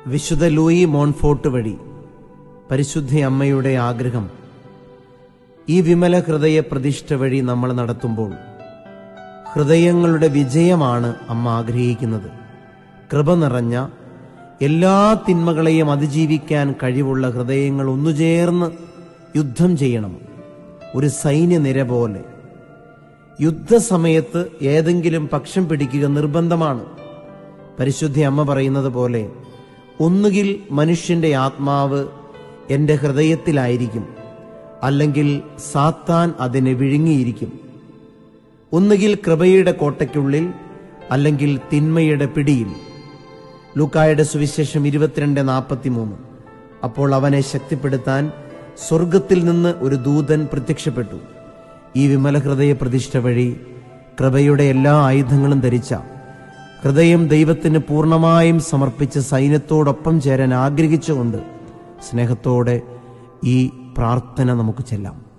വിശുദ്ധ Louis Montfort വഴി പരിശുദ്ധ അമ്മയുടെ ആഗ്രഹം ഈ വിമല ഹൃദയ പ്രതിഷ്ഠ വഴി നമ്മൾ നടത്തുമ്പോൾ ഹൃദയങ്ങളുടെ വിജയമാണ് അമ്മ ആഗ്രഹിക്കുന്നത് കൃപ നിറഞ്ഞ എല്ലാ തിന്മകളെയും അതിജീവിക്കാൻ കഴിവുള്ള ഹൃദയങ്ങൾ ഒന്നുചേർന്ന് യുദ്ധം ചെയ്യണം ഒരു സൈന്യനിര പോലെ യുദ്ധസമയത്ത് ഏതെങ്കിലും പക്ഷം പിടിക്കുക നിർബന്ധമാണ് പരിശുദ്ധ അമ്മ പറയുന്നത് പോലെ ഒന്നുകിൽ മനുഷ്യന്റെ ആത്മാവ് എൻ്റെ ഹൃദയത്തിലായിരിക്കും അല്ലെങ്കിൽ സാത്താൻ അതിനെ വിഴുങ്ങിയിരിക്കും ഒന്നുകിൽ കൃപയുടെ കോട്ടയ്ക്കുള്ളിൽ അല്ലെങ്കിൽ തിന്മയുടെ പിടിയിൽ ലൂക്കായുടെ സുവിശേഷം ഇരുപത്തിരണ്ട് നാൽപ്പത്തിമൂന്ന് അപ്പോൾ അവനെ ശക്തിപ്പെടുത്താൻ സ്വർഗത്തിൽ നിന്ന് ഒരു ദൂതൻ പ്രത്യക്ഷപ്പെട്ടു ഈ വിമല ഹൃദയ പ്രതിഷ്ഠ വഴി കൃപയുടെ എല്ലാ ആയുധങ്ങളും ധരിച്ച ഹൃദയം ദൈവത്തിന് പൂർണ്ണമായും സമർപ്പിച്ച് സൈന്യത്തോടൊപ്പം ചേരാൻ ആഗ്രഹിച്ചുകൊണ്ട് സ്നേഹത്തോടെ ഈ പ്രാർത്ഥന നമുക്ക് ചെല്ലാം